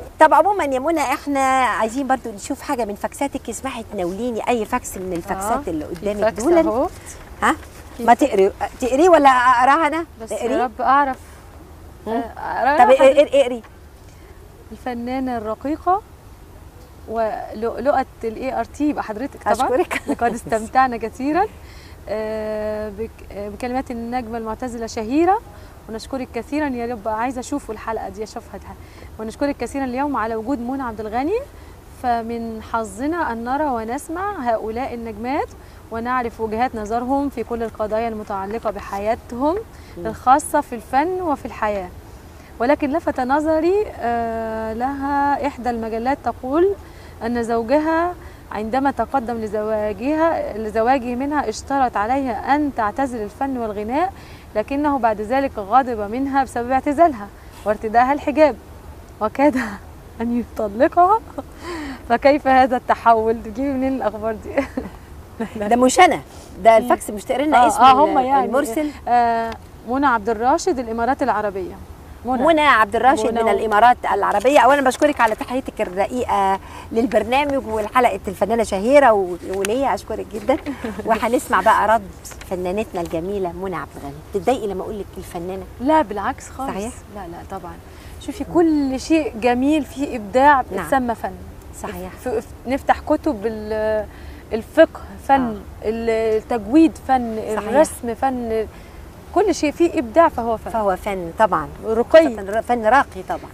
طب عموما يا منى احنا عايزين برضو نشوف حاجه من فاكساتك اسمحي تناوليني اي فاكس من الفاكسات آه، اللي في قدامك فاكس دول أهو. ها في ما تقري تقري ولا اقراها انا بس تقري يا رب اعرف مم. آه، أقرأ طب لحضرتك. اقري اقري الفنانه الرقيقه ولؤلؤه الاي ار تي يبقى حضرتك طبعا اشكرك لقد استمتعنا كثيرا آه، بك- آه، بكلمات النجمه المعتزله شهيره ونشكرك كثيرا يا رب عايزه اشوف الحلقه دي اشوفها ده. ونشكرك كثيرا اليوم على وجود منى عبد الغني فمن حظنا ان نرى ونسمع هؤلاء النجمات ونعرف وجهات نظرهم في كل القضايا المتعلقه بحياتهم الخاصه في الفن وفي الحياه ولكن لفت نظري آه، لها إحدى المجلات تقول أن زوجها عندما تقدم لزواجها لزواجه منها اشترط عليها أن تعتزل الفن والغناء لكنه بعد ذلك غضب منها بسبب اعتزالها وارتدائها الحجاب وكاد أن يطلقها فكيف هذا التحول تجيبي منين الأخبار دي ده مش انا ده الفاكس مش تقري لنا آه، اسم آه، هم ال- يعني. المرسل آه، منى عبد الراشد الإمارات العربية منى عبد الراشد منى من و- الامارات العربيه اولا بشكرك على تحيتك الرقيقه للبرنامج والحلقه الفنانه شهيره و- وليا اشكرك جدا وهنسمع بقى رد فنانتنا الجميله منى عبد الغني تتضايقي لما اقول لك الفنانه لا بالعكس خالص صحيح؟ لا لا طبعا شوفي كل شيء جميل فيه ابداع نعم. بيتسمى فن صحيح ف- ف- نفتح كتب ال- الفقه فن التجويد فن صحيح. الرسم فن كل شيء فيه ابداع فهو فن فهو فن طبعا رقي فن- فن راقي طبعا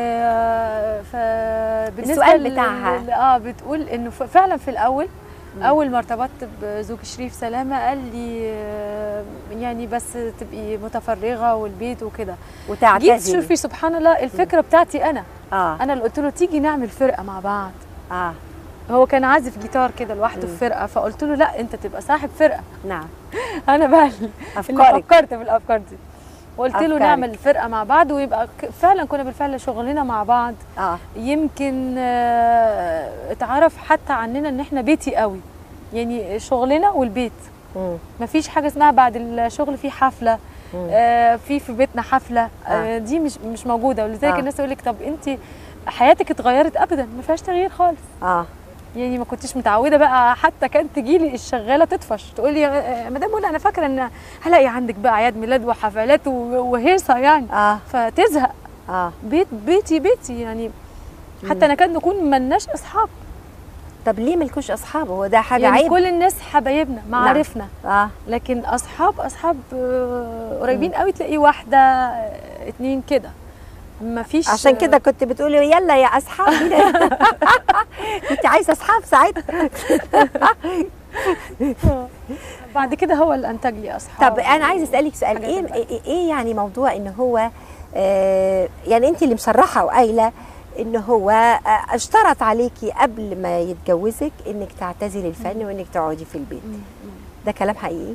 آه فبالنسبه السؤال لل- بتاعها. لل- اه بتقول انه ف- فعلا في الاول اول ما ارتبطت بزوج شريف سلامه قال لي آه، يعني بس تبقي متفرغه والبيت وكده جيت وتعتزلي شوفي سبحان الله الفكره بتاعتي انا اه انا اللي قلت له تيجي نعمل فرقه مع بعض اه هو كان عازف جيتار كده لوحده في مم. فرقه فقلت له لا انت تبقى صاحب فرقه نعم انا بقى اللي افكارك فكرت في الافكار دي وقلت له أفكارك. نعمل فرقه مع بعض ويبقى ك- فعلا كنا بالفعل شغلنا مع بعض اه يمكن آه، اتعرف حتى عننا ان احنا بيتي قوي يعني شغلنا والبيت مم. مفيش حاجه اسمها بعد الشغل في حفله مم. آه في في بيتنا حفله آه. آه دي مش مش موجوده ولذلك آه. الناس تقول لك طب انت حياتك اتغيرت ابدا ما فيهاش تغيير خالص اه يعني ما كنتش متعوده بقى حتى كانت تجي لي الشغاله تطفش تقول لي يا مدام منى انا فاكره ان هلاقي عندك بقى اعياد ميلاد وحفلات و- وهيصه يعني اه فتزهق اه بيت بيتي بيتي يعني حتى نكاد نكون ملناش اصحاب طب ليه ملكوش اصحاب هو ده حاجه يعني عيب كل الناس حبايبنا معارفنا اه لكن اصحاب اصحاب آه، قريبين قوي تلاقي واحده آه، اتنين كده ما فيش عشان كده كنت بتقولي يلا يا اصحابي كنت عايزه اصحاب ساعتها بعد كده هو اللي انتج لي اصحاب طب انا عايزه اسالك سؤال حاجات ايه الوقت. ايه إيه يعني موضوع ان هو آه يعني انت اللي مصرحه وقايله ان هو آه، اشترط عليكي قبل ما يتجوزك انك تعتزلي الفن وانك تقعدي في البيت ده كلام حقيقي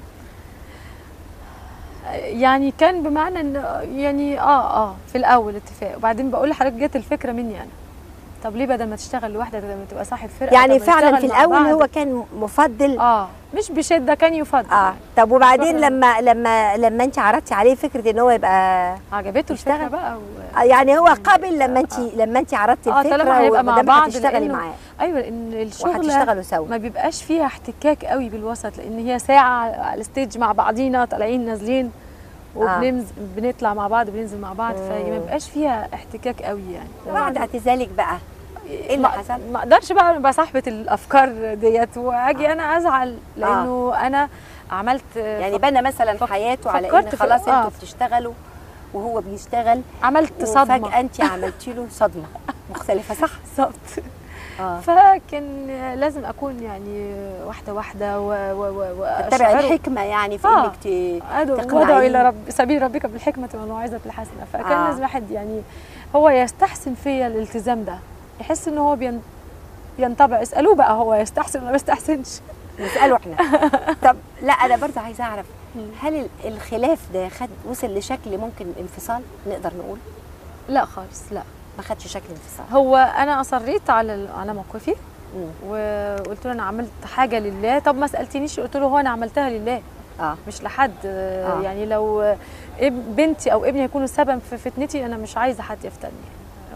يعني كان بمعنى ان يعني اه اه في الاول اتفاق وبعدين بقول لحضرتك جت الفكره مني انا طب ليه بدل ما تشتغل لوحدك لما تبقى صاحب فرقه يعني طب ما فعلا نشتغل في مع الاول بعض؟ هو كان مفضل اه مش بشده كان يفضل اه طب وبعدين فعلاً. لما لما لما انت عرضتي عليه فكره ان هو يبقى عجبته الفكره يشتغل. بقى و... آه، يعني هو قابل لما انت لما انت عرضتي اه الفكره طالما هيبقى مع ومادام بعض هتشتغلي لأنه- معاه ايوه ان الشغل وهتشتغلوا سوا ما بيبقاش فيها احتكاك قوي بالوسط لان هي ساعه على الستيج مع بعضينا طالعين نازلين وبننزل بنطلع مع بعض بننزل مع بعض فما بيبقاش فيها احتكاك قوي يعني بعد اعتزالك بقى ايه اللي ما- حصل؟ ما اقدرش بقى ابقى صاحبه الافكار ديت واجي انا ازعل لانه انا عملت يعني بنى مثلا فك- حياته على فكرت ان في- خلاص آه. انتوا بتشتغلوا وهو بيشتغل عملت صدمه وفجاه انت عملتي له صدمه مختلفه صح؟ بالظبط اه فكان لازم اكون يعني واحده واحده و و و تتبع وأشعره- الحكمه يعني في آه. انك ت- ادعو تقنعيه. وادعو الى رب سبيل ربك بالحكمه والموعظه الحسنه فكان آه. لازم واحد يعني هو يستحسن فيا الالتزام ده يحس ان هو بين ينطبع اسالوه بقى هو يستحسن ولا ما يستحسنش نساله احنا طب لا انا برضه عايزه اعرف هل ال- الخلاف ده خد وصل لشكل ممكن انفصال نقدر نقول لا خالص لا ما خدش شكل انفصال هو انا اصريت على ال- على موقفي مم. وقلت له انا عملت حاجه لله طب ما سالتنيش قلت له هو انا عملتها لله اه مش لحد آه. آه. يعني لو اب- بنتي او ابني هيكونوا سبب في فتنتي انا مش عايزه حد يفتني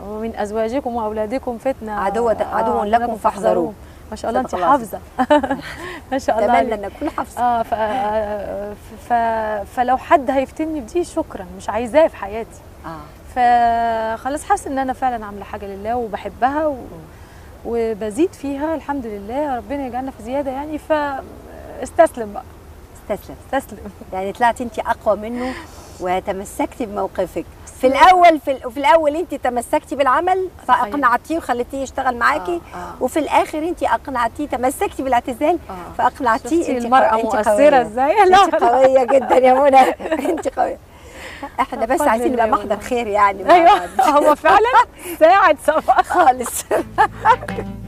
ومن ازواجكم واولادكم فتنه عدوة- آه، عدو لكم فاحذروه. ما شاء الله انت صدق الله حافظه ما شاء الله اتمنى عليك. ان اكون حافظه اه ف... آه، ف... فلو حد هيفتني بدي شكرا مش عايزاه في حياتي اه فخلاص حاسه ان انا فعلا عامله حاجه لله وبحبها و... وبزيد فيها الحمد لله ربنا يجعلنا في زياده يعني فاستسلم بقى استسلم استسلم يعني طلعت انت اقوى منه وتمسكتي بموقفك في الاول في, ال- في الاول انت تمسكتي بالعمل فاقنعتيه وخليتيه يشتغل معاكي آه، آه. وفي الاخر انت اقنعتيه تمسكتي بالاعتزال آه. فاقنعتيه شفتي انت المرأة قو- انت مؤثرة قوية. ازاي؟ انت قويه جدا يا منى انت قويه احنا بس بفضل عايزين نبقى الله محضر والله. خير يعني مع ايوه بعض. هو فعلا ساعد صباح خالص